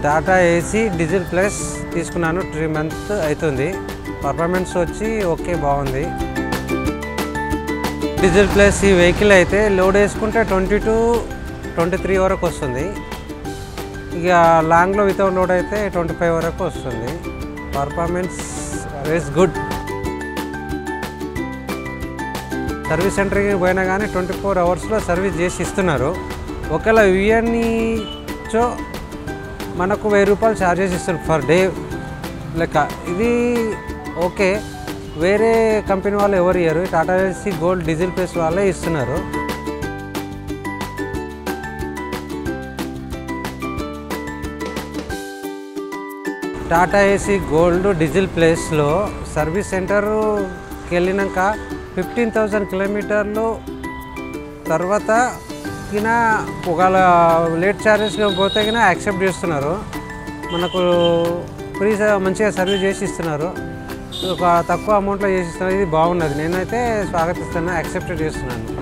Tata Ace diesel plus తీసుకున్నాను three month అవుతుంది performance వచ్చి ఓకే బాగుంది డీజిల్ ప్లస్ ఈ వెహికల్ అయితే లోడ్ వేసుకుంటే ట్వంటీ టు ట్వంటీ త్రీ వరకు వస్తుంది ఇక లాంగ్లో వితౌట్ లోడ్ అయితే ట్వంటీ ఫైవ్ వరకు వస్తుంది పర్ఫార్మెన్స్ ఇస్ గుడ్ సర్వీస్ సెంటర్కి పోయినా కానీ ట్వంటీ ఫోర్ అవర్స్లో సర్వీస్ చేసి ఇస్తున్నారు ఒకవేళ విఎన్ఈచో మనకు వెయ్యి రూపాయలు ఛార్జెస్ ఇస్తారు ఫర్ డే లెక్క ఇది ఓకే వేరే కంపెనీ వాళ్ళు ఎవరు ఇయ్యరు Tata Ace gold diesel plus వాళ్ళే ఇస్తున్నారు టాటా ఏసీ గోల్డ్ డీజిల్ ప్లేస్లో సర్వీస్ సెంటర్కి వెళ్ళినాక ఫిఫ్టీన్ థౌజండ్ కిలోమీటర్లు తర్వాత కిన ఒకవేళ లేట్ ఛార్జెస్ పోతే కిన యాక్సెప్ట్ చేస్తున్నారు మనకు ఫ్రీ స- మంచిగా సర్వీస్ చేసి ఇస్తున్నారు ఒక తక్కువ అమౌంట్లో చేసి ఇస్తున్నారు ఇది బాగున్నది నేనైతే స్వాగతిస్తున్నాను యాక్సెప్ట్ చేస్తున్నాను